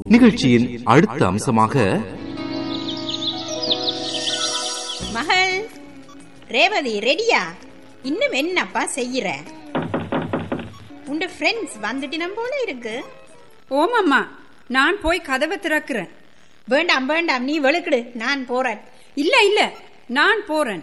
நிகழ்ச்சியின் அடுத்த அம்சமாக மகள் ரேவதி ரெடியா இன்னும் என்னப்பா செய்யற உண்ட ஃப்ரெண்ட்ஸ் வந்துட்டினம் போல இருக்கு ஓமம்மா நான் போய் கதவை திறக்கிறேன் வேண்டாம் வேண்டாம் நீ வெளுக்கிடு நான் போறேன் இல்ல இல்ல நான் போறேன்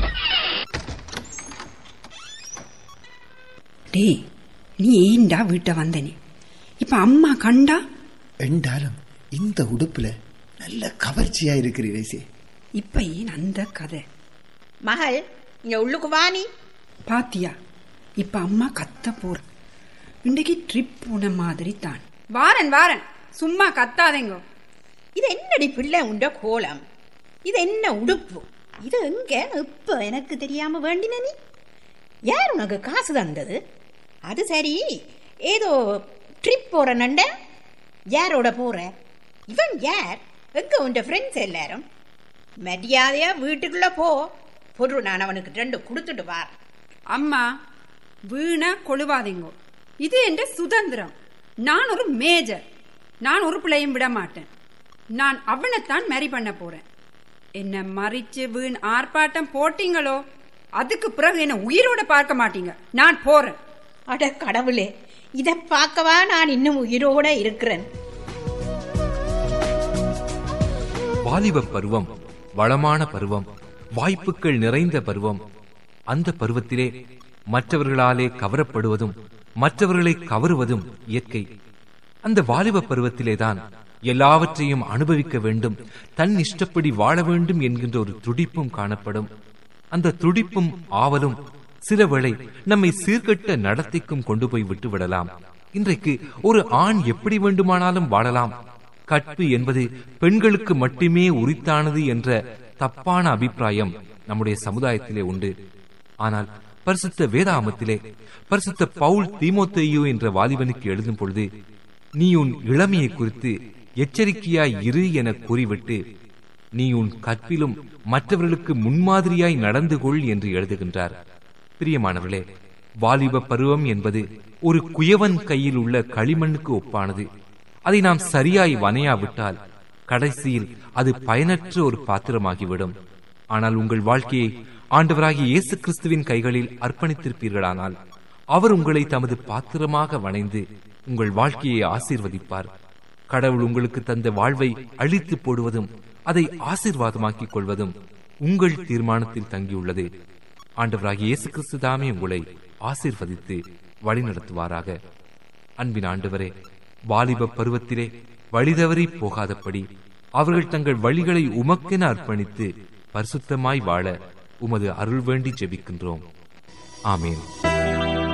டேய் நீ ஏண்டா வீட்டை வந்தனே இப்ப அம்மா கண்டா என்றாலும் இந்த உடுப்புல நல்ல கவர்ச்சியா இருக்கிறீரே சே இப்ப ஏன் அந்த கதை மகள் இங்க உள்ளுக்கு வா நீ பாத்தியா இப்ப அம்மா கத்த போற இன்னைக்கு ட்ரிப் போன மாதிரி தான் வாரன் வாரன் சும்மா கத்தாதேங்கோ இது என்னடி பிள்ளை உண்ட கோலம் இது என்ன உடுப்பு இது எங்க இப்ப எனக்கு தெரியாம வேண்டின நீ யார் உனக்கு காசு தந்தது அது சரி ஏதோ ட்ரிப் போற நண்ட யாரோட போற இவன் யார் எங்க உண்ட ஃப்ரெண்ட்ஸ் எல்லாரும் மரியாதையா வீட்டுக்குள்ள போ பொருள் நான் அவனுக்கு ரெண்டு கொடுத்துட்டு வார் அம்மா வீணா கொழுவாதீங்கோ இது என்ற சுதந்திரம் நான் ஒரு மேஜர் நான் ஒரு பிள்ளையும் விட மாட்டேன் நான் அவனைத்தான் மேரி பண்ண போறேன் என்ன மறிச்சு வீண் ஆர்ப்பாட்டம் போட்டீங்களோ அதுக்கு பிறகு என்ன உயிரோட பார்க்க மாட்டீங்க நான் போறேன் அட கடவுளே இதை பார்க்கவா நான் இன்னும் உயிரோட இருக்கிறேன் வாலிப பருவம் வளமான பருவம் வாய்ப்புகள் நிறைந்த பருவம் அந்த பருவத்திலே மற்றவர்களாலே கவரப்படுவதும் மற்றவர்களை கவருவதும் இயற்கை அந்த வாலிப பருவத்திலேதான் எல்லாவற்றையும் அனுபவிக்க வேண்டும் தன் இஷ்டப்படி வாழ வேண்டும் என்கின்ற ஒரு துடிப்பும் காணப்படும் அந்த துடிப்பும் ஆவலும் சில வேளை நம்மை சீர்கட்ட நடத்தைக்கும் கொண்டு போய் விட்டு விடலாம் இன்றைக்கு ஒரு ஆண் எப்படி வேண்டுமானாலும் வாழலாம் கற்பு என்பது பெண்களுக்கு மட்டுமே உரித்தானது என்ற தப்பான அபிப்பிராயம் நம்முடைய சமுதாயத்திலே உண்டு ஆனால் பரிசுத்த வேதாமத்திலே பரிசுத்த பவுல் தீமோத்தேயு என்ற வாலிபனுக்கு எழுதும் பொழுது நீ உன் இளமையை குறித்து எச்சரிக்கையாய் இரு என கூறிவிட்டு நீ உன் கற்பிலும் மற்றவர்களுக்கு முன்மாதிரியாய் நடந்து கொள் என்று எழுதுகின்றார் பிரியமானவர்களே வாலிப பருவம் என்பது ஒரு குயவன் கையில் உள்ள களிமண்ணுக்கு ஒப்பானது அதை நாம் சரியாய் வனையாவிட்டால் கடைசியில் அது பயனற்ற ஒரு பாத்திரமாகிவிடும் ஆனால் உங்கள் வாழ்க்கையை ஆண்டவராகிய இயேசு கிறிஸ்துவின் கைகளில் அர்ப்பணித்திருப்பீர்களானால் அவர் உங்களை தமது பாத்திரமாக வணைந்து உங்கள் வாழ்க்கையை ஆசீர்வதிப்பார் கடவுள் உங்களுக்கு தந்த வாழ்வை அழித்து போடுவதும் அதை ஆசீர்வாதமாக்கிக் கொள்வதும் உங்கள் தீர்மானத்தில் தங்கியுள்ளது ஆண்டவராகிய இயேசு கிறிஸ்து தாமே உங்களை ஆசீர்வதித்து வழிநடத்துவாராக அன்பின் ஆண்டவரே வாலிப பருவத்திலே வழிதவறி போகாதபடி அவர்கள் தங்கள் வழிகளை உமக்கென அர்ப்பணித்து பரிசுத்தமாய் வாழ உமது அருள் வேண்டி ஜெபிக்கின்றோம் ஆமேன்